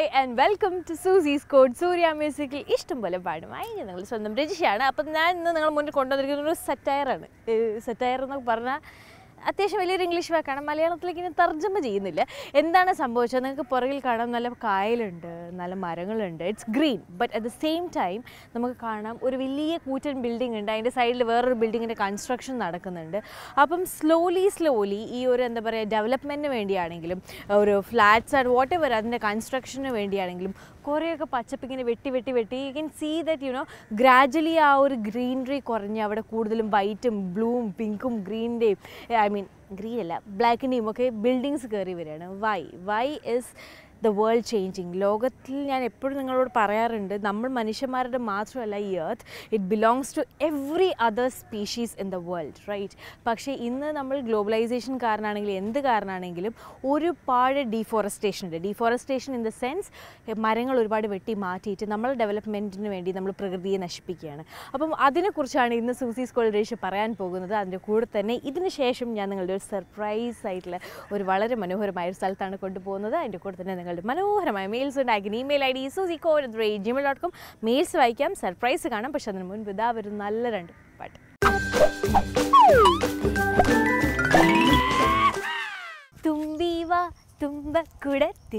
Hi and welcome to Susie's code Surya മ്യൂസിക്കിൽ ഇഷ്ടം പോലെ പാടുമായി ഞാൻ നിങ്ങൾ സ്വന്തം രജിഷയാണ് അപ്പം ഞാൻ ഇന്ന് നിങ്ങൾ മുന്നിൽ കൊണ്ടുവന്നിരിക്കുന്ന ഒരു സറ്റയറാണ് സറ്റയർ എന്നൊക്കെ പറഞ്ഞാൽ അത്യാവശ്യം വലിയൊരു ഇംഗ്ലീഷ് വാക്കാണ് മലയാളത്തിലേക്ക് ഇനി തർജ്ജമ ചെയ്യുന്നില്ല എന്താണ് സംഭവിച്ചത് നിങ്ങൾക്ക് പുറകിൽ കാണാം നല്ല കായലുണ്ട് നല്ല മരങ്ങളുണ്ട് it's green but at the same time നമുക്ക് കാണാം ഒരു വലിയ കൂറ്റൻ ബിൽഡിംഗ് ഉണ്ട് അതിൻ്റെ സൈഡിൽ വേറൊരു ബിൽഡിങ്ങിൻ്റെ കൺസ്ട്രക്ഷൻ നടക്കുന്നുണ്ട് അപ്പം സ്ലോലി സ്ലോലി ഈ ഒരു എന്താ പറയുക ഡെവലപ്മെൻറ്റിന് വേണ്ടിയാണെങ്കിലും ഒരു ഫ്ലാറ്റ്സ് ആൻഡ് വാട്ട് എവർ അതിൻ്റെ കൺസ്ട്രക്ഷന് വേണ്ടിയാണെങ്കിലും കുറേയൊക്കെ പച്ചപ്പിങ്ങനെ വെട്ടി വെട്ടി വെട്ടി you can see that you know gradually ആ ഒരു ഗ്രീനറി കുറഞ്ഞ് അവിടെ കൂടുതലും വൈറ്റും ബ്ലൂവും പിങ്കും ഗ്രീനിൻ്റെയും ഐ മീൻ ഗ്രീൻ അല്ല ബ്ലാക്കിൻ്റെയും ഒക്കെ ബിൽഡിങ്സ് കയറി വരികയാണ് why why is the world changing ലോകത്തിൽ ഞാൻ എപ്പോഴും നിങ്ങളോട് പറയാറുണ്ട് നമ്മൾ മനുഷ്യന്മാരുടെ മാത്രമല്ല ഈ earth it belongs to every other species in the world right പക്ഷേ ഇന്ന് നമ്മൾ ഗ്ലോബലൈസേഷൻ കാരണമാണെങ്കിലും എന്ത് കാരണമാണെങ്കിലും ഒരുപാട് ഡീഫോറസ്റ്റേഷൻ ഉണ്ട് ഡീഫോറസ്റ്റേഷൻ ഇൻ ദ സെൻസ് മരങ്ങൾ ഒരുപാട് വെട്ടി മാറ്റിയിട്ട് നമ്മൾ ഡെവലപ്മെൻറ്റിന് വേണ്ടി നമ്മൾ പ്രകൃതിയെ നശിപ്പിക്കുകയാണ് അപ്പം അതിനെക്കുറിച്ചാണ് ഇന്ന് സൂസി സ്കൂൾ രേഷ് പറയാൻ പോകുന്നത് അതിൻ്റെ കൂടെ തന്നെ ഇതിന് ശേഷം ഞാൻ നിങ്ങളുടെ ഒരു സർപ്രൈസ് ആയിട്ടുള്ള ഒരു വളരെ മനോഹരമായ ഒരു സ്ഥലത്താണ് കൊണ്ടുപോകുന്നത് അതിൻ്റെ കൂടെ തന്നെ നിങ്ങളുടെ മനോഹരമായ മെയിൽസ് ഉണ്ടാക്കി email I D Susie co Gmail dot com mails വായിക്കാം സർപ്രൈസ് കാണാം പക്ഷെ അതിന് മുൻപ് ഇതാ ഒരു നല്ല രണ്ട് പാട്ട് തുമ്പീവ തുമ്പക്കുട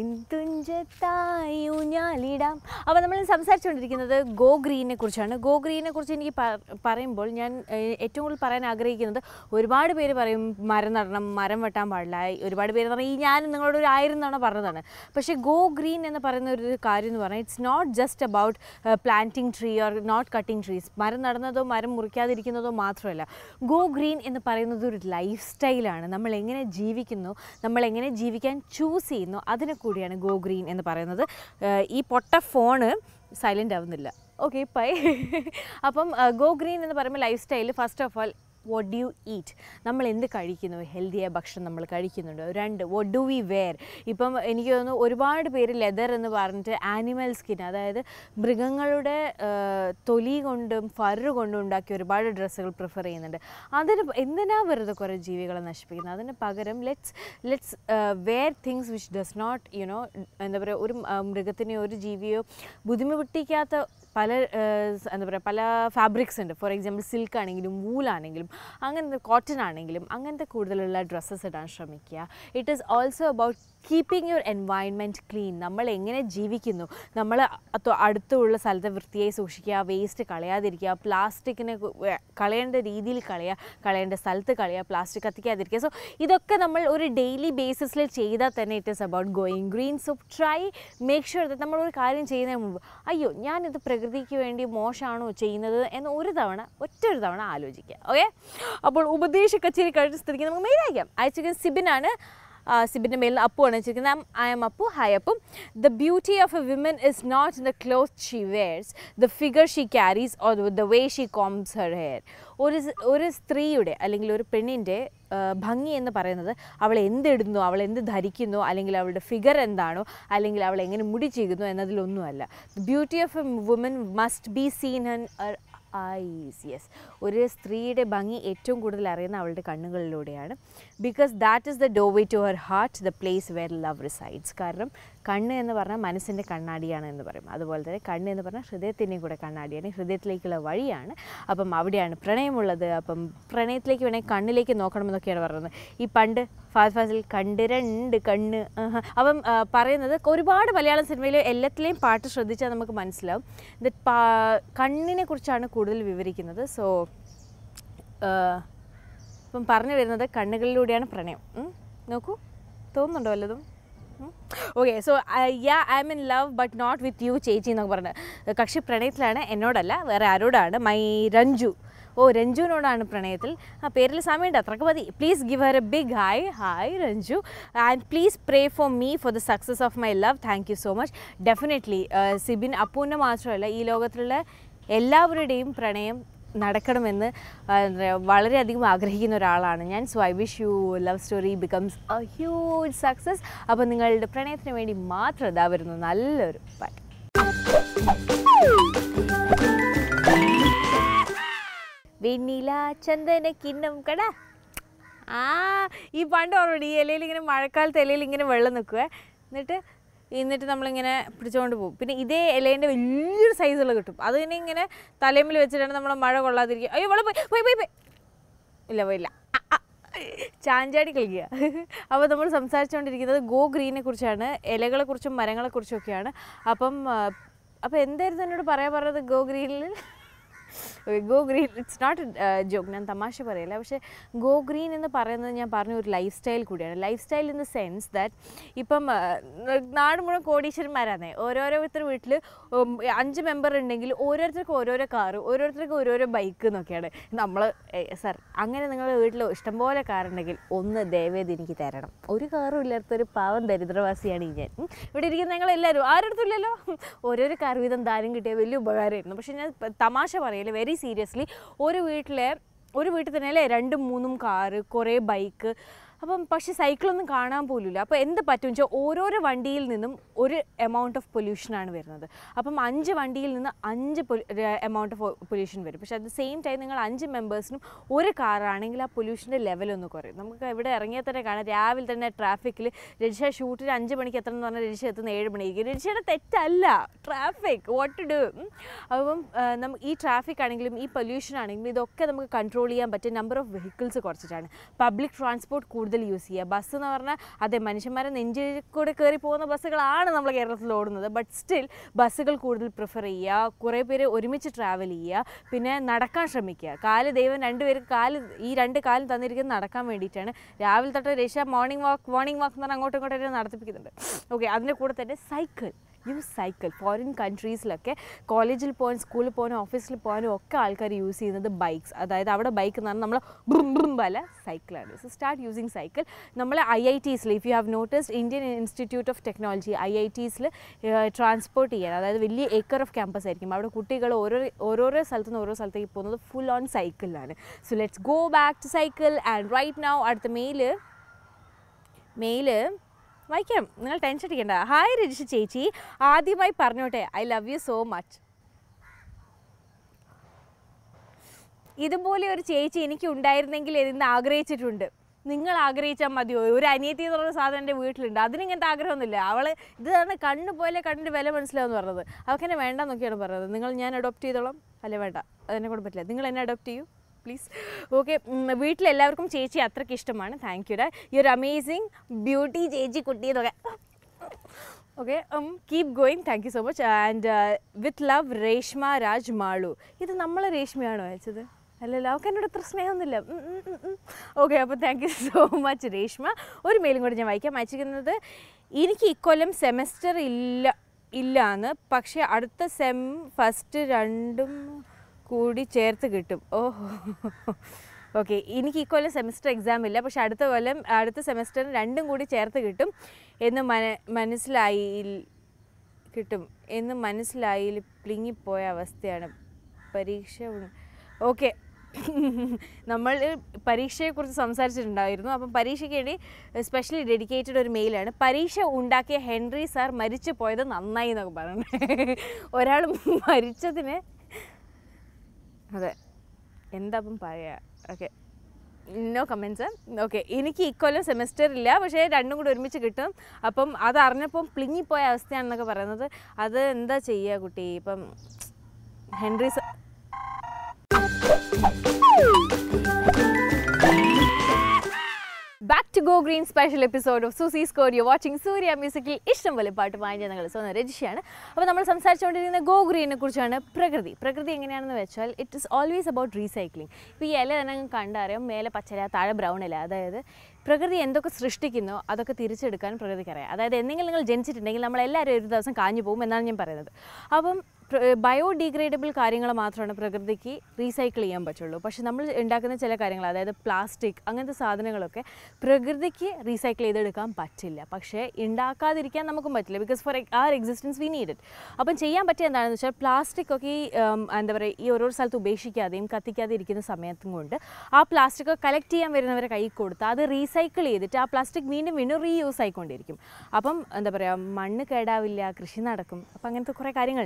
തിൻതുഞ്ചത്തായി ഊഞ്ഞാലിടാം അപ്പോൾ നമ്മൾ സംസാരിച്ചുകൊണ്ടിരിക്കുന്നത് ഗോ ഗ്രീനെ കുറിച്ചാണ് ഗോ ഗ്രീനെ കുറിച്ച് എനിക്ക് പ- പറയുമ്പോൾ ഞാൻ ഏഹ്, ഏറ്റവും കൂടുതൽ പറയാൻ ആഗ്രഹിക്കുന്നത് ഒരുപാട് പേര് പറയും മരം നടണം മരം വെട്ടാൻ പാടില്ല ഒരുപാട് പേര് പറയും ഈ ഞാൻ നിങ്ങളോട് ഒരു ആയിരം തവണ പറഞ്ഞതാണ് പക്ഷേ ഗോ ഗ്രീൻ എന്ന് പറയുന്ന ഒരു കാര്യം എന്ന് പറഞ്ഞാൽ it's not just about planting tree or not cutting trees മരം നടന്നതോ മരം മുറിക്കാതിരിക്കുന്നതോ മാത്രമല്ല ഗോ ഗ്രീൻ എന്ന് പറയുന്നത് ഒരു ലൈഫ് സ്റ്റൈലാണ് നമ്മൾ എങ്ങനെ ജീവിക്കുന്നു നമ്മൾ എങ്ങനെ ജീവിക്കാൻ ചൂസ് ചെയ്യുന്നു അതിനെ കൂടിയാണ് ഗോ ഗ്രീൻ എന്ന് പറയുന്നത് ഏഹ് ഈ പൊട്ട ഫോണ് സൈലൻ്റ് ആവുന്നില്ല ഓക്കെ പൈ അപ്പം ഗോ ഗ്രീൻ എന്ന് പറയുമ്പോൾ lifestyle first of all what do you eat നമ്മൾ എന്ത് കഴിക്കുന്നു ഹെൽത്തിയായ ഭക്ഷണം നമ്മൾ കഴിക്കുന്നുണ്ട് രണ്ട് വോട്ട് ഡു വി വെയർ ഇപ്പം എനിക്ക് തോന്നുന്നു ഒരുപാട് പേര് ലെതർ എന്ന് പറഞ്ഞിട്ട് ആനിമൽ സ്കിൻ അതായത് മൃഗങ്ങളുടെ ആ, തൊലി കൊണ്ടും ഫറ് കൊണ്ടും ഉണ്ടാക്കിയ ഒരുപാട് ഡ്രസ്സുകൾ പ്രിഫർ ചെയ്യുന്നുണ്ട് അതിന് പ- എന്തിനാ വെറുതെ കുറേ ജീവികളെ നശിപ്പിക്കുന്നത് അതിന് പകരം let's let's wear things which does not you know എന്താ പറയുക ഒരു ആ, മൃഗത്തിനെയോ ഒരു ജീവിയോ ബുദ്ധിമുട്ടിക്കാത്ത പല ഏഹ്, സ് എന്താ പറയുക പല ഫാബ്രിക്സ് ഉണ്ട് ഫോർ എക്സാമ്പിൾ സിൽക്ക് ആണെങ്കിലും വൂലാണെങ്കിലും അങ്ങനത്തെ കോട്ടൺ ആണെങ്കിലും അങ്ങനത്തെ കൂടുതലുള്ള ഡ്രസ്സസ് ഇടാൻ ശ്രമിക്കുക it is also about keeping your environment clean നമ്മൾ എങ്ങനെ ജീവിക്കുന്നു നമ്മൾ അത്ത- അടുത്തുള്ള സ്ഥലത്തെ വൃത്തിയായി സൂക്ഷിക്കുക വേസ്റ്റ് കളയാതിരിക്കുക പ്ലാസ്റ്റിക്കിനെ കു- വേ- കളയേണ്ട രീതിയിൽ കളയുക കളയേണ്ട സ്ഥലത്ത് കളയുക പ്ലാസ്റ്റിക് കത്തിക്കാതിരിക്കുക സോ ഇതൊക്കെ നമ്മൾ ഒരു ഡെയിലി ബേസിസിൽ ചെയ്താൽ തന്നെ it is about going green so try make sure that നമ്മൾ ഒരു കാര്യം ചെയ്യുന്നതിന് മുമ്പ് അയ്യോ ഞാനിത് പ്രകൃതിക്ക് വേണ്ടി മോശമാണോ ചെയ്യുന്നത് എന്ന് ഒരു തവണ ഒറ്റ ഒരു തവണ ആലോചിക്കുക ഓക്കെ അപ്പോൾ ഉപദേശ കച്ചേരി കഴിഞ്ഞ സ്ഥിതിക്ക് നമുക്ക് മെയിൽ അയക്കാം അയച്ചിരിക്കുന്നത് സിബിനാണ് ആ, സിബിൻ്റെ മേലിൽ അപ്പു ആണ് വെച്ചിരിക്കുന്നത് ഐ എം അപ്പു ഹായ് അപ്പം the beauty of a women is not in the cloth she wears the figure she carries or the way she combs her hair ഒരു സ്- ഒരു സ്ത്രീയുടെ അല്ലെങ്കിൽ ഒരു പെണ്ണിൻ്റെ ആ, ഭംഗി എന്ന് പറയുന്നത് അവൾ എന്തിടുന്നു അവൾ എന്ത് ധരിക്കുന്നു അല്ലെങ്കിൽ അവളുടെ ഫിഗർ എന്താണോ അല്ലെങ്കിൽ അവൾ എങ്ങനെ മുടി ചെയ്യുന്നു എന്നതിലൊന്നുമല്ല the beauty of a woman must be seen in eyes yes ഒരു സ്ത്രീയുടെ ഭംഗി ഏറ്റവും കൂടുതൽ അറിയുന്ന അവളുടെ കണ്ണുകളിലൂടെയാണ് because that is the doorway to her heart the place where love resides കാരണം കണ്ണ് എന്ന് പറഞ്ഞാൽ മനസ്സിൻ്റെ കണ്ണാടിയാണ് എന്ന് പറയും അതുപോലെ തന്നെ കണ്ണ് എന്ന് പറഞ്ഞാൽ ഹൃദയത്തിൻ്റെയും കൂടെ കണ്ണാടിയാണ് ഹൃദയത്തിലേക്കുള്ള വഴിയാണ് അപ്പം അവിടെയാണ് പ്രണയമുള്ളത് അപ്പം പ്രണയത്തിലേക്ക് വേണമെങ്കിൽ കണ്ണിലേക്ക് നോക്കണമെന്നൊക്കെയാണ് പറയുന്നത് ഈ പണ്ട് ഫാസ് ഫാസിൽ കണ്ട് രണ്ട് കണ്ണ് ആഹാ. അപ്പം ആ, പറയുന്നത് ഒരുപാട് മലയാളം സിനിമയിൽ എല്ലാത്തിലെയും പാട്ട് ശ്രദ്ധിച്ചാൽ നമുക്ക് മനസ്സിലാവും ദറ്റ് പാ കണ്ണിനെ കുറിച്ചാണ് കൂടുതൽ വിവരിക്കുന്നത് സോ ഇപ്പം പറഞ്ഞു വരുന്നത് കണ്ണുകളിലൂടെയാണ് പ്രണയം ഉം. നോക്കൂ തോന്നുന്നുണ്ടോ വല്ലതും okay so yeah I'm in love but not with you ചേച്ചി എന്നൊക്കെ പറഞ്ഞത് കക്ഷി പ്രണയത്തിലാണ് എന്നോടല്ല വേറെ ആരോടാണ് മൈ രഞ്ജു ഓ രഞ്ജുവിനോടാണ് പ്രണയത്തിൽ ആ പേരിൽ സമയമുണ്ട് അത്രക്ക് മതി please give her a big hi hi Ranju and please pray for me for the success of my love thank you so much definitely Sibin അപ്പൂൻ്റെ മാത്രമല്ല ഈ ലോകത്തിലുള്ള എല്ലാവരുടെയും പ്രണയം നടക്കണമെന്ന് ആ, എന്താ പറയുക, വളരെയധികം ആഗ്രഹിക്കുന്ന ഒരാളാണ് ഞാൻ so I wish you love story becomes a huge success അപ്പോൾ നിങ്ങളുടെ പ്രണയത്തിന് വേണ്ടി മാത്രം ഇതാ വരുന്നു നല്ലൊരു പാട്ട് വെണ്ണില ചന്ദന കിണ്ണം കട ആ ഈ പണ്ട് ഓർമ്മ ഈ ഇലയിൽ ഇങ്ങനെ മഴക്കാലത്ത് ഇലയിൽ ഇങ്ങനെ വെള്ളം നിൽക്കുക എന്നിട്ട് എന്നിട്ട് നമ്മളിങ്ങനെ പിടിച്ചുകൊണ്ട് പോകും പിന്നെ ഇതേ ഇലേൻ്റെ വലിയൊരു സൈസുള്ള കിട്ടും അത് തന്നെ ഇങ്ങനെ തലയിൽ വെച്ചിട്ടാണ് നമ്മൾ മഴ കൊള്ളാതിരിക്കുക അയ്യോ വെള്ളം പോയി പോയി പോയി പോയി ഇല്ല പോയില്ല ആ, ആ. ചാഞ്ചാടി കളിക്കുക അപ്പോൾ നമ്മൾ സംസാരിച്ചുകൊണ്ടിരിക്കുന്നത് ഗോ ഗ്രീനെ കുറിച്ചാണ് ഇലകളെക്കുറിച്ചും മരങ്ങളെക്കുറിച്ചും ഒക്കെയാണ് അപ്പം ആ, അപ്പോൾ എന്തായിരുന്നു എന്നോട് പറയാൻ പറഞ്ഞത് ഗോ ഗ്രീനിൽ go green it's not joke ഞാൻ തമാശ പറയില്ല പക്ഷേ ഗോ ഗ്രീൻ എന്ന് പറയുന്നത് ഞാൻ പറഞ്ഞ ഒരു ലൈഫ് സ്റ്റൈൽ കൂടിയാണ് lifestyle in the sense that ഇപ്പം ആ, നാട് മുഴുവൻ കോടീശ്വരന്മാരാണേ ഓരോരോരുത്തർ വീട്ടിൽ അഞ്ച് മെമ്പർ ഉണ്ടെങ്കിൽ ഓരോരുത്തർക്കും ഓരോരോ കാറ് ഓരോരുത്തർക്കും ഓരോരോ ബൈക്ക് എന്നൊക്കെയാണ് നമ്മൾ സർ അങ്ങനെ നിങ്ങളുടെ വീട്ടിൽ ഇഷ്ടംപോലെ കാറുണ്ടെങ്കിൽ ഒന്ന് ദയവേത് എനിക്ക് തരണം ഒരു കാറും ഇല്ലാത്തൊരു പാവം ദരിദ്രവാസിയാണ് ഈ ഞാൻ ഉം. ഇവിടെ ഇരിക്കുന്ന ഞങ്ങൾ എല്ലാവരും ആരുടെ ഇല്ലല്ലോ ഓരോരോ കാർ വീതം ദാനം കിട്ടിയ വലിയ ഉപകാരമായിരുന്നു പക്ഷേ ഞാൻ പ- തമാശ പറയല്ലേ വെരി സീരിയസ്ലി ഒരു വീട്ടിലെ ഒരു വീട്ടിൽ തന്നെ അല്ലേ രണ്ടും മൂന്നും കാറ് കുറേ ബൈക്ക് അപ്പം പക്ഷേ സൈക്കിളൊന്നും കാണാൻ പോലുമില്ല അപ്പോൾ എന്ത് പറ്റും വെച്ചാൽ ഓരോരോ വണ്ടിയിൽ നിന്നും ഒരു എമൗണ്ട് ഓഫ് പൊല്യൂഷനാണ് വരുന്നത് അപ്പം അഞ്ച് വണ്ടിയിൽ നിന്ന് അഞ്ച് എമൗണ്ട് ഓഫ് പൊല്യൂഷൻ വരും പക്ഷേ അറ്റ് ദ സെയിം ടൈം നിങ്ങൾ അഞ്ച് മെമ്പേഴ്സിനും ഒരു കാറാണെങ്കിൽ ആ പൊല്യൂഷൻ്റെ ലെവലൊന്ന് കുറയും നമുക്ക് ഇവിടെ ഇറങ്ങിയാൽ തന്നെ കാണാം രാവിലെ തന്നെ ട്രാഫിക്കിൽ രജിഷ ഷൂട്ടിന് അഞ്ച് മണിക്ക് എത്തണം എന്ന് പറഞ്ഞാൽ രജിഷ എത്തുന്ന ഏഴ് മണിക്ക് രജിഷയുടെ തെറ്റല്ല ട്രാഫിക് വാട്ട് ടു ഡു അപ്പം ആ, നമുക്ക് ഈ ട്രാഫിക് ആണെങ്കിലും ഈ പൊല്യൂഷൻ ആണെങ്കിലും ഇതൊക്കെ നമുക്ക് കൺട്രോൾ ചെയ്യാൻ പറ്റിയ നമ്പർ ഓഫ് വെഹിക്കിൾസ് കുറച്ചിട്ടാണ് പബ്ലിക് ട്രാൻസ്പോർട്ട് കൂടുതൽ യൂസ് ചെയ്യുക ബസ് എന്ന് പറഞ്ഞാൽ അതെ മനുഷ്യന്മാരെ നെഞ്ചിൽ കൂടെ കയറി പോകുന്ന ബസ്സുകളാണ് നമ്മൾ കേരളത്തിൽ ഓടുന്നത് ബട്ട് സ്റ്റിൽ ബസ്സുകൾ കൂടുതൽ പ്രിഫർ ചെയ്യുക കുറേ പേര് ഒരുമിച്ച് ട്രാവൽ ചെയ്യുക പിന്നെ നടക്കാൻ ശ്രമിക്കുക കാല് ദൈവം രണ്ടുപേർക്ക് കാല് ഈ രണ്ട് കാലും തന്നിരിക്കുന്നത് നടക്കാൻ വേണ്ടിയിട്ടാണ് രാവിലെ തൊട്ട് രക്ഷ മോർണിംഗ് വാക്ക് മോർണിംഗ് വാക്ക് എന്ന് പറഞ്ഞാൽ അങ്ങോട്ടും ഇങ്ങോട്ടും നടത്തിപ്പിക്കുന്നുണ്ട് ഓക്കെ അതിൻ്റെ കൂടെ തന്നെ സൈക്കിൾ യൂസ് സൈക്കിൾ ഫോറിൻ കൺട്രീസിലൊക്കെ കോളേജിൽ പോകാൻ സ്കൂളിൽ പോകാനും ഓഫീസിൽ പോകാനും ഒക്കെ ആൾക്കാർ യൂസ് ചെയ്യുന്നത് ബൈക്സ് അതായത് അവിടെ ബൈക്ക് എന്ന് പറഞ്ഞാൽ നമ്മൾ ബ്രും ബ്രും പല സൈക്കിളാണ് സോ സ്റ്റാർട്ട് യൂസിങ് സൈക്കിൾ നമ്മൾ ഐ ഐ ടീസിൽ if you have noticed Indian Institute of Technology ഐ ഐ ടീസിൽ ട്രാൻസ്പോർട്ട് ചെയ്യാൻ അതായത് വലിയ ഏക്കർ ഓഫ് ക്യാമ്പസ് ആയിരിക്കും അവിടെ കുട്ടികൾ ഓരോ ഓരോരോ സ്ഥലത്തു നിന്ന് ഓരോ സ്ഥലത്തേക്ക് പോകുന്നത് ഫുൾ ഓൺ സൈക്കിളിലാണ് so let's go back to cycle and right now അടുത്ത മെയില് മെയില് വായിക്കാം നിങ്ങൾ ടെൻഷൻ അടിക്കണ്ട ഹായ് രജിഷ ചേച്ചി ആദ്യമായി പറഞ്ഞോട്ടെ I love you so much ഇതുപോലെ ഒരു ചേച്ചി എനിക്ക് ഉണ്ടായിരുന്നെങ്കിൽ എന്ന് ആഗ്രഹിച്ചിട്ടുണ്ട് നിങ്ങൾ ആഗ്രഹിച്ചാൽ മതിയോ ഒരു അനിയത്തി എന്ന് പറയുന്ന സാധനം എൻ്റെ വീട്ടിലുണ്ട് അതിനിങ്ങനത്തെ ആഗ്രഹമൊന്നുമില്ല അവൾ ഇതാണ് കണ്ണ് പോലെ കണ്ണിൻ്റെ വില മനസ്സിലാവുമെന്ന് പറഞ്ഞത് അവൾക്കെന്നെ വേണ്ടെന്നൊക്കെയാണ് പറഞ്ഞത് നിങ്ങൾ ഞാൻ അഡോപ്റ്റ് ചെയ്തോളാം അല്ലേ വേണ്ട അതെന്നെ കൊണ്ട് പറ്റില്ല നിങ്ങൾ എന്നെ അഡോപ്റ്റ് ചെയ്യൂ പ്ലീസ് ഓക്കെ വീട്ടിലെല്ലാവർക്കും ചേച്ചി അത്രയ്ക്ക് ഇഷ്ടമാണ് താങ്ക് യു ഡാ യു ആർ അമേസിങ് ബ്യൂട്ടി ചേച്ചി കുട്ടി എന്നൊക്കെ okay keep going thank you so much and with love Reshma Raj Malu ഇത് നമ്മൾ രേഷ്മയാണോ അയച്ചത് അല്ലല്ലോ അവൾക്ക് എന്നോട് അത്ര സ്നേഹമൊന്നുമില്ല ഓക്കെ അപ്പോൾ thank you so much Reshma ഒരു മെയിലും കൂടി ഞാൻ വായിക്കാം അയച്ചിരിക്കുന്നത് എനിക്ക് ഇക്കൊല്ലം സെമസ്റ്റർ ഇല്ല ഇല്ലാന്ന് പക്ഷേ അടുത്ത സെം ഫസ്റ്റ് രണ്ടും കൂടി ചേർത്ത് കിട്ടും ഓഹോ ഓക്കെ എനിക്ക് ഈ കൊല്ലം സെമസ്റ്റർ എക്സാം ഇല്ല പക്ഷെ അടുത്ത കൊല്ലം അടുത്ത സെമസ്റ്ററിന് രണ്ടും കൂടി ചേർത്ത് കിട്ടും എന്ന് മന മനസ്സിലായി കിട്ടും എന്ന് മനസ്സിലായി പ്ലിങ്ങിപ്പോയ അവസ്ഥയാണ് പരീക്ഷ ഓക്കെ നമ്മൾ പരീക്ഷയെക്കുറിച്ച് സംസാരിച്ചിട്ടുണ്ടായിരുന്നു അപ്പം പരീക്ഷയ്ക്ക് വേണ്ടി സ്പെഷ്യലി ഡെഡിക്കേറ്റഡ് ഒരു മെയിലാണ് പരീക്ഷ ഉണ്ടാക്കിയ ഹെൻറി സാർ മരിച്ചു പോയത് നന്നായി എന്നൊക്കെ പറഞ്ഞത് ഒരാൾ മരിച്ചതിന് അതെ എന്താ അപ്പം പറയാ ഓക്കെ നോ കമൻസ് ഓക്കെ എനിക്ക് ഇക്കൊല്ലം സെമസ്റ്റർ ഇല്ല പക്ഷേ രണ്ടും കൂടി ഒരുമിച്ച് കിട്ടും അപ്പം അത് അറിഞ്ഞപ്പം പ്ലിങ്ങിപ്പോയ അവസ്ഥയാണെന്നൊക്കെ പറയുന്നത് അത് എന്താ ചെയ്യുക കുട്ടി ഇപ്പം ഹെൻറി സ back to go green special episode of Susie score you watching Surya മ്യൂസിക്കിൽ ഇഷ്ടംപോലെ പാട്ട് വാങ്ങിയ ഞങ്ങൾ സ്വന്തം രജിഷയാണ് അപ്പോൾ നമ്മൾ സംസാരിച്ചുകൊണ്ടിരിക്കുന്ന ഗോ ഗ്രീനെ കുറിച്ചാണ് പ്രകൃതി പ്രകൃതി എങ്ങനെയാണെന്ന് വെച്ചാൽ it is always about recycling ഇപ്പോൾ ഈ ഇല തന്നെ അങ്ങ് കണ്ടറിയാം മേലെ പച്ചല താഴെ ബ്രൗൺ ഇല അതായത് പ്രകൃതി എന്തൊക്കെ സൃഷ്ടിക്കുന്നോ അതൊക്കെ തിരിച്ചെടുക്കാൻ പ്രകൃതിക്കറിയാം അതായത് എന്തെങ്കിലും നിങ്ങൾ ജനിച്ചിട്ടുണ്ടെങ്കിൽ നമ്മളെല്ലാവരും ഒരു ദിവസം കാഞ്ഞു പോകും എന്നാണ് ഞാൻ പറയുന്നത് അപ്പം ബയോഡീഗ്രേഡബിൾ കാര്യങ്ങൾ മാത്രമാണ് പ്രകൃതിക്ക് റീസൈക്കിൾ ചെയ്യാൻ പറ്റുള്ളൂ പക്ഷെ നമ്മൾ ഉണ്ടാക്കുന്ന ചില കാര്യങ്ങൾ അതായത് പ്ലാസ്റ്റിക് അങ്ങനത്തെ സാധനങ്ങളൊക്കെ പ്രകൃതിക്ക് റീസൈക്കിൾ ചെയ്തെടുക്കാൻ പറ്റില്ല പക്ഷേ ഉണ്ടാക്കാതിരിക്കാൻ നമുക്കും പറ്റില്ല because for our existence we need it അപ്പം ചെയ്യാൻ പറ്റിയ എന്താണെന്ന് വെച്ചാൽ പ്ലാസ്റ്റിക് ഒക്കെ ഈ ഉം, എന്താ പറയുക ഈ ഓരോ സ്ഥലത്ത് ഉപേക്ഷിക്കാതെയും കത്തിക്കാതെ ഇരിക്കുന്ന സമയത്തും കൊണ്ട് ആ പ്ലാസ്റ്റിക് കളക്ട് ചെയ്യാൻ വരുന്നവരെ കൈ കൊടുത്ത് അത് റീസൈക്കിൾ ചെയ്തിട്ട് ആ പ്ലാസ്റ്റിക് വീണ്ടും വീണ്ടും റീയൂസ് ആയിക്കൊണ്ടിരിക്കും അപ്പം എന്താ പറയുക മണ്ണ് കേടാവില്ല കൃഷി നടക്കും അപ്പം അങ്ങനത്തെ കുറേ കാര്യങ്ങളുണ്ട് അപ്പം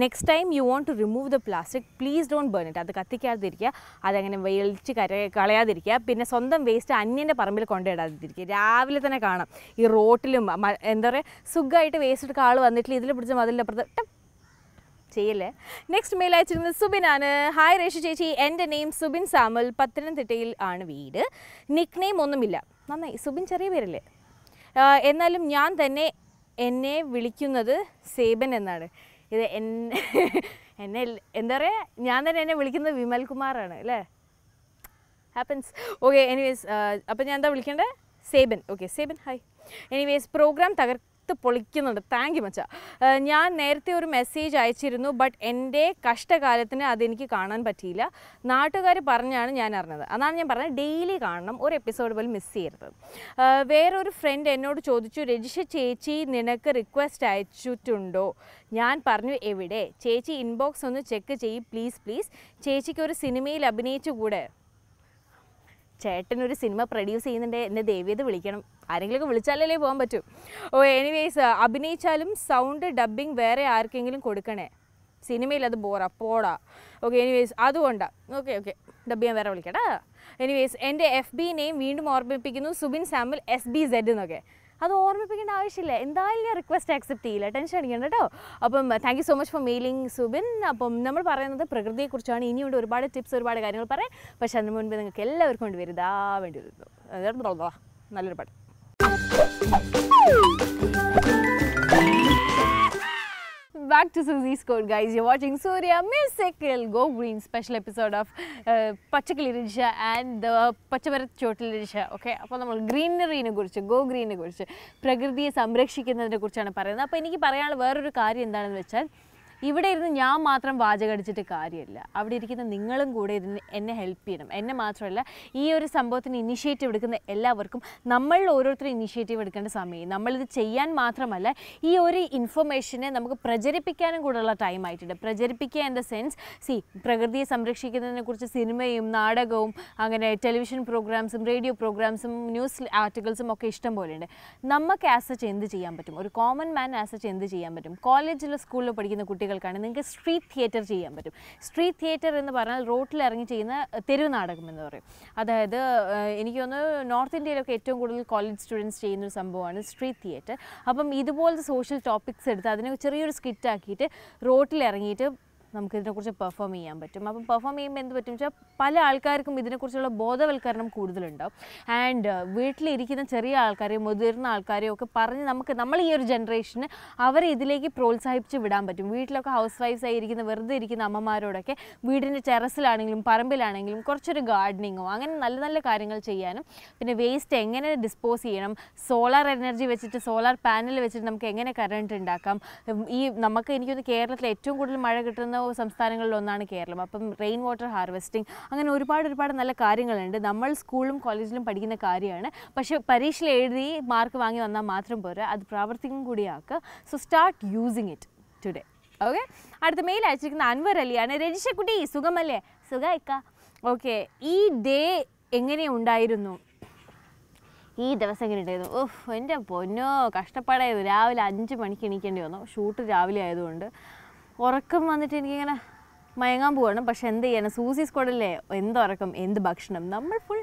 next time you want to remove the plastic please don't burn it അത് കത്തിക്കാതിരിക്കുക അതങ്ങനെ വെയിൽച്ച് കര കളയാതിരിക്കുക പിന്നെ സ്വന്തം വേസ്റ്റ് അന്യൻ്റെ പറമ്പിൽ കൊണ്ടിടാതിരിക്കുക രാവിലെ തന്നെ കാണാം ഈ റോട്ടിലും മ- എന്താ പറയുക സുഖമായിട്ട് വേസ്റ്റ് എടുക്കുക ആൾ വന്നിട്ടില്ല ഇതിൽ പിടിച്ച മതിലിൻ്റെ അപ്പുറത്ത് ടപ്പ് ചെയ്യല്ലേ നെക്സ്റ്റ് മെയിൽ അയച്ചിരുന്നത് സുബിനാണ് ഹായ് രേഷു ചേച്ചി എൻ്റെ നെയിം സുബിൻ സാമൽ പത്തനംതിട്ടയിൽ ആണ് വീട് നിക് നെയിം ഒന്നുമില്ല നന്നായി സുബിൻ ചെറിയ പേരല്ലേ ആ, എന്നാലും ഞാൻ തന്നെ എന്നെ വിളിക്കുന്നത് സേബൻ എന്നാണ് ഇത് എന്നെ എന്നെ എന്താ പറയുക ഞാൻ തന്നെ എന്നെ വിളിക്കുന്നത് വിമൽ കുമാറാണ് അല്ലേ ഹാപ്പൻസ് ഓക്കെ എനിവേസ് അപ്പോൾ ഞാൻ എന്താ വിളിക്കേണ്ടത് Seban okay Seban hi anyways program തകർത്ത് പൊളിക്കുന്നുണ്ട് താങ്ക് യു മച്ച ഞാൻ നേരത്തെ ഒരു മെസ്സേജ് അയച്ചിരുന്നു ബട്ട് എൻ്റെ കഷ്ടകാലത്തിന് അതെനിക്ക് കാണാൻ പറ്റിയില്ല നാട്ടുകാർ പറഞ്ഞാണ് ഞാൻ അറിഞ്ഞത് അതാണ് ഞാൻ പറഞ്ഞത് ഡെയിലി കാണണം ഒരു എപ്പിസോഡ് പോലും മിസ് ചെയ്യരുത് ആ, വേറൊരു ഫ്രണ്ട് എന്നോട് ചോദിച്ചു രജിഷ ചേച്ചി നിനക്ക് റിക്വസ്റ്റ് അയച്ചിട്ടുണ്ടോ ഞാൻ പറഞ്ഞു എവിടെ ചേച്ചി ഇൻബോക്സ് ഒന്ന് ചെക്ക് ചെയ്യ് പ്ലീസ് പ്ലീസ് ചേച്ചിക്ക് ഒരു സിനിമയിൽ അഭിനയിച്ചുകൂടെ ചേട്ടൻ ഒരു സിനിമ പ്രൊഡ്യൂസ് ചെയ്യുന്നുണ്ട് എന്നെ ദേവിയത് വിളിക്കണം ആരെങ്കിലുമൊക്കെ വിളിച്ചാലല്ലേ പോകാൻ പറ്റൂ ഓ എനിവേസ് അഭിനയിച്ചാലും സൗണ്ട് ഡബ്ബിങ് വേറെ ആർക്കെങ്കിലും കൊടുക്കണേ സിനിമയിൽ അത് ബോറാ പോടാ ഓക്കെ എനിവേസ് അതുകൊണ്ടാണ് ഓക്കെ ഓക്കെ ഡബ് ചെയ്യാൻ വേറെ വിളിക്കട്ടാ എനിവേസ് എൻ്റെ എഫ് ബി നെയിം വീണ്ടും ഓർമ്മിപ്പിക്കുന്നു Subin sample S B Z എന്നൊക്കെ അത് ഓർമ്മിപ്പിക്കേണ്ട ആവശ്യമില്ല എന്തായാലും ഞാൻ റിക്വസ്റ്റ് ആക്സെപ്റ്റ് ചെയ്യില്ല ടെൻഷൻ അടിക്കണ്ട കേട്ടോ അപ്പം thank you so much for mailing Subin അപ്പം നമ്മൾ പറയുന്നത് പ്രകൃതിയെക്കുറിച്ചാണ് ഇനിയുണ്ട് ഒരുപാട് ടിപ്സ് ഒരുപാട് കാര്യങ്ങൾ പറയാം പക്ഷെ അതിന് മുൻപ് നിങ്ങൾക്ക് എല്ലാവർക്കും കൊണ്ട് വരും ഇതാ വേണ്ടി വരുന്നു അതായത് നല്ലൊരു പാട്ട് back to Susie's Code, guys. You're watching Surya Musical Go Green special episode of uh, പച്ചക്കിളി രജിഷ ആൻഡ് ദ പച്ചമരത്ത് ചോട്ടിൽ രജിഷ ഓക്കെ അപ്പോൾ നമ്മൾ ഗ്രീനറീനെ കുറിച്ച് ഗോ ഗ്രീനെ കുറിച്ച് പ്രകൃതിയെ സംരക്ഷിക്കുന്നതിനെ കുറിച്ചാണ് പറയുന്നത് അപ്പോൾ എനിക്ക് പറയാനുള്ള വേറൊരു കാര്യം എന്താണെന്ന് വെച്ചാൽ ഇവിടെ ഇരുന്ന് ഞാൻ മാത്രം വാചകടിച്ചിട്ട് കാര്യമില്ല അവിടെ ഇരിക്കുന്ന നിങ്ങളും കൂടെ ഇതിന് എന്നെ ഹെൽപ്പ് ചെയ്യണം എന്നെ മാത്രമല്ല ഈ ഒരു സംഭവത്തിന് ഇനിഷ്യേറ്റീവ് എടുക്കുന്ന എല്ലാവർക്കും നമ്മൾ ഓരോരുത്തരും ഇനിഷ്യേറ്റീവ് എടുക്കേണ്ട സമയം നമ്മളിത് ചെയ്യാൻ മാത്രമല്ല ഈ ഒരു ഇൻഫർമേഷനെ നമുക്ക് പ്രചരിപ്പിക്കാനും കൂടെയുള്ള ടൈം ആയിട്ടുണ്ട് പ്രചരിപ്പിക്കുക ഇൻ ദ സെൻസ് സി പ്രകൃതിയെ സംരക്ഷിക്കുന്നതിനെ കുറിച്ച് സിനിമയും നാടകവും അങ്ങനെ ടെലിവിഷൻ പ്രോഗ്രാംസും റേഡിയോ പ്രോഗ്രാംസും ന്യൂസ് ആർട്ടിക്കിൾസും ഒക്കെ ഇഷ്ടം പോലെയുണ്ട് നമുക്ക് ആസച്ച് എന്ത് ചെയ്യാൻ പറ്റും ഒരു കോമൺ മാൻ ആസച്ച് എന്ത് ചെയ്യാൻ പറ്റും കോളേജിലോ സ്കൂളിലോ പഠിക്കുന്ന കുട്ടികൾക്കാണ് നിങ്ങൾക്ക് സ്ട്രീറ്റ് തിയേറ്റർ ചെയ്യാൻ പറ്റും സ്ട്രീറ്റ് തിയേറ്റർ എന്ന് പറഞ്ഞാൽ റോട്ടിൽ ഇറങ്ങി ചെയ്യുന്ന തെരുവ് നാടകം എന്ന് പറയും അതായത് ഏഹ്, എനിക്ക് തോന്നുന്നു നോർത്ത് ഇന്ത്യയിലൊക്കെ ഏറ്റവും കൂടുതൽ കോളേജ് സ്റ്റുഡൻസ് ചെയ്യുന്ന ഒരു സംഭവമാണ് സ്ട്രീറ്റ് തിയേറ്റർ അപ്പം ഇതുപോലത്തെ സോഷ്യൽ ടോപ്പിക്സ് എടുത്ത് അതിനെ ചെറിയൊരു സ്കിറ്റ് ആക്കിയിട്ട് റോട്ടിൽ ഇറങ്ങിയിട്ട് നമുക്ക് ഇതിനെക്കുറിച്ച് പെർഫോം ചെയ്യാൻ പറ്റും അപ്പം പെർഫോം ചെയ്യുമ്പോൾ എന്ത് പറ്റും വെച്ചാൽ പല ആൾക്കാർക്കും ഇതിനെക്കുറിച്ചുള്ള ബോധവൽക്കരണം കൂടുതലുണ്ടാവും ആൻഡ് വീട്ടിലിരിക്കുന്ന ചെറിയ ആൾക്കാരെയും മുതിർന്ന ആൾക്കാരെയും ഒക്കെ പറഞ്ഞ് നമുക്ക് നമ്മൾ ഈ ഒരു ജനറേഷന് അവരെ ഇതിലേക്ക് പ്രോത്സാഹിപ്പിച്ച് വിടാൻ പറ്റും വീട്ടിലൊക്കെ ഹൗസ് വൈഫ്സ് ആയിരിക്കുന്ന വെറുതെ ഇരിക്കുന്ന അമ്മമാരോടൊക്കെ വീടിൻ്റെ ടെറസിലാണെങ്കിലും പറമ്പിലാണെങ്കിലും കുറച്ചൊരു ഗാർഡനിങ്ങോ അങ്ങനെ നല്ല നല്ല കാര്യങ്ങൾ ചെയ്യാനും പിന്നെ വേസ്റ്റ് എങ്ങനെ ഡിസ്പോസ് ചെയ്യണം സോളാർ എനർജി വെച്ചിട്ട് സോളാർ പാനൽ വെച്ചിട്ട് നമുക്ക് എങ്ങനെ കറണ്ട് ഉണ്ടാക്കാം ഉം, ഈ നമുക്ക് എനിക്കൊന്ന് കേരളത്തിൽ ഏറ്റവും കൂടുതൽ മഴ കിട്ടുന്ന സംസ്ഥാനങ്ങളിൽ ഒന്നാണ് കേരളം അപ്പം റെയിൻ വാട്ടർ ഹാർവെസ്റ്റിംഗ് അങ്ങനെ ഒരുപാട് ഒരുപാട് നല്ല കാര്യങ്ങളുണ്ട് നമ്മൾ സ്കൂളിലും കോളേജിലും പഠിക്കുന്ന കാര്യമാണ് പക്ഷേ പരീക്ഷയിൽ എഴുതി മാർക്ക് വാങ്ങി വന്നാൽ മാത്രം പോരാ അത് പ്രാവർത്തികം കൂടിയാക്കുക so start using it today okay അടുത്ത മെയിൽ അയച്ചിരിക്കുന്ന അൻവർ അലിയാണ് രജിഷക്കുട്ടി സുഖമല്ലേ സുഖമായിക്ക ഓക്കെ ഈ ഡേ എങ്ങനെ ഉണ്ടായിരുന്നു ഈ ദിവസം എങ്ങനെ ഉണ്ടായിരുന്നു ഓഹ് എൻ്റെ പൊന്നോ കഷ്ടപ്പാടായിരുന്നു രാവിലെ അഞ്ച് മണിക്ക് എണീക്കേണ്ടി വന്നു ഷൂട്ട് രാവിലെ ആയതുകൊണ്ട് ഉറക്കം വന്നിട്ട് എനിക്കിങ്ങനെ മയങ്ങാൻ പോവാണ് പക്ഷെ എന്ത് ചെയ്യണം സൂസി സ്ക്വാഡല്ലേ എന്ത് ഉറക്കം എന്ത് ഭക്ഷണം നമ്മൾ ഫുൾ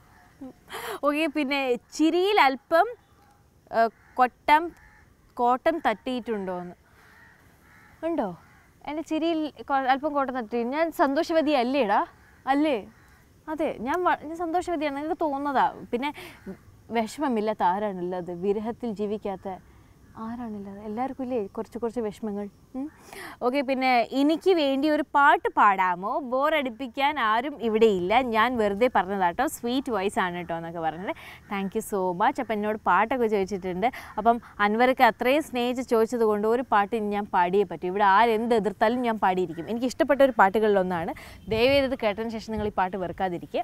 ഓക്കെ പിന്നെ ചിരിയിൽ അല്പം ആ, കൊട്ടം കോട്ടം തട്ടിയിട്ടുണ്ടോ എന്ന് ഉണ്ടോ എൻ്റെ ചിരിയിൽ കൊ- അല്പം കോട്ടം തട്ടി ഞാൻ സന്തോഷവതി അല്ലേടാ അല്ലേ അതെ ഞാൻ വ- ഞാൻ സന്തോഷവതിയാണ് നിങ്ങൾക്ക് തോന്നുന്നതാ പിന്നെ വിഷമമില്ലാത്ത ആരാണുള്ളത് വിരഹത്തിൽ ജീവിക്കാത്ത ആരാണുള്ളത് എല്ലാവർക്കും ഇല്ലേ കുറച്ച് കുറച്ച് വിഷമങ്ങൾ ഓക്കെ പിന്നെ എനിക്ക് വേണ്ടി ഒരു പാട്ട് പാടാമോ ബോറടിപ്പിക്കാൻ ആരും ഇവിടെ ഇല്ല ഞാൻ വെറുതെ പറഞ്ഞതാട്ടോ സ്വീറ്റ് വോയിസ് ആണ് കേട്ടോ എന്നൊക്കെ പറഞ്ഞത് താങ്ക് യു സോ മച്ച് അപ്പം എന്നോട് പാട്ടൊക്കെ ചോദിച്ചിട്ടുണ്ട് അപ്പം അൻവർക്ക് അത്രയും സ്നേഹിച്ച് ചോദിച്ചത് കൊണ്ട് ഒരു പാട്ട് ഇനി ഞാൻ പാടിയേ പറ്റൂ ഇവിടെ ആരെന്ത് എതിർത്താലും ഞാൻ പാടിയിരിക്കും എനിക്ക് ഇഷ്ടപ്പെട്ട ഒരു പാട്ടുകളിലൊന്നാണ് ദയവേത് ഇത് കേട്ടതിന് ശേഷം നിങ്ങൾ ഈ പാട്ട് വെറുക്കാതിരിക്കുക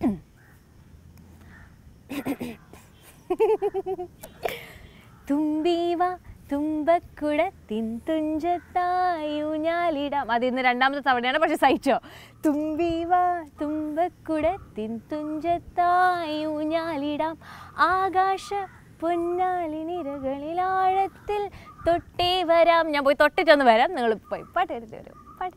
തുമ്പീവ തുമ്പക്കുട തിൻതുഞ്ചത്തായൂഞ്ഞാലിടാം അത് ഇന്ന് രണ്ടാമത്തെ തവണയാണ് പക്ഷെ സഹിച്ചോ തുമ്പീവ തുമ്പക്കുട തിൻതുഞ്ചത്തായൂഞ്ഞാലിടാം ആകാശ പൊന്നാളി നിരകളിൽ ആഴത്തിൽ തൊട്ടേ വരാം ഞാൻ പോയി തൊട്ടിട്ടൊന്ന് വരാം നിങ്ങൾ പോയി പാട്ട് എടുത്ത് വരും പാട്ട്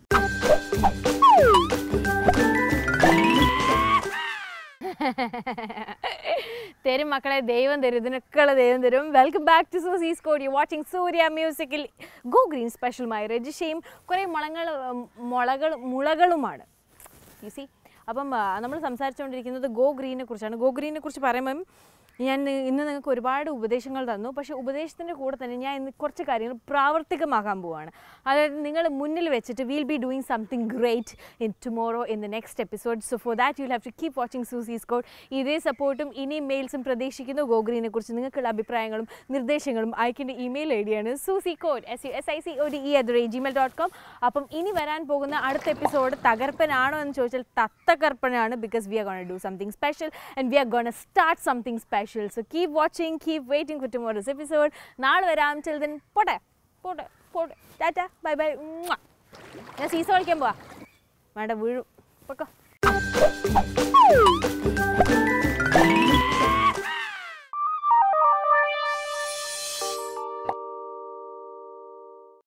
തരും മക്കളെ ദൈവം തരും ഇതിനൊക്കെയുള്ള ദൈവം തരും welcome back to Susie's code you watching Surya മ്യൂസിക്കിൽ ഗോ ഗ്രീൻ സ്പെഷ്യലുമായി രജിഷയും കുറേ മുളങ്ങൾ മുളകൾ മുളകളുമാണ് യു സി അപ്പം നമ്മൾ സംസാരിച്ചുകൊണ്ടിരിക്കുന്നത് ഗോ ഗ്രീനെ കുറിച്ചാണ് ഗോ ഗ്രീനെ കുറിച്ച് പറയുമ്പം ഞാൻ ഇന്ന് നിങ്ങൾക്ക് ഒരുപാട് ഉപദേശങ്ങൾ തന്നു പക്ഷേ ഉപദേശത്തിൻ്റെ കൂടെ തന്നെ ഞാൻ ഇന്ന് കുറച്ച് കാര്യങ്ങൾ പ്രാവർത്തികമാക്കാൻ പോവുകയാണ് അതായത് നിങ്ങൾ മുന്നിൽ വെച്ചിട്ട് will be doing something great in tomorrow in the next episode so for that you have to keep watching Susie's code ഇതേ സപ്പോർട്ടും ഇനി മെയിൽസും പ്രതീക്ഷിക്കുന്നു ഗോ ഗ്രീനെ കുറിച്ച് നിങ്ങൾക്കുള്ള അഭിപ്രായങ്ങളും നിർദ്ദേശങ്ങളും അയക്കേണ്ട ഇമെയിൽ ഐ ഡിയാണ് Susie code S U S I C O D E at Gmail dot com അപ്പം ഇനി വരാൻ പോകുന്ന അടുത്ത എപ്പിസോഡ് തകർപ്പനാണോ എന്ന് ചോദിച്ചാൽ തത്തകർപ്പനാണ് because we are gonna do something special and we are gonna start something special so keep watching keep waiting for tomorrow's episode നാളെ വരാം ചിലതിൻ പോട്ടെ പോട്ടെ പോട്ടെ ടാറ്റ ബൈ ബൈ ഞാൻ സീസ കളിക്കാൻ പോവാ വേണ്ട വീഴും പൊക്കോ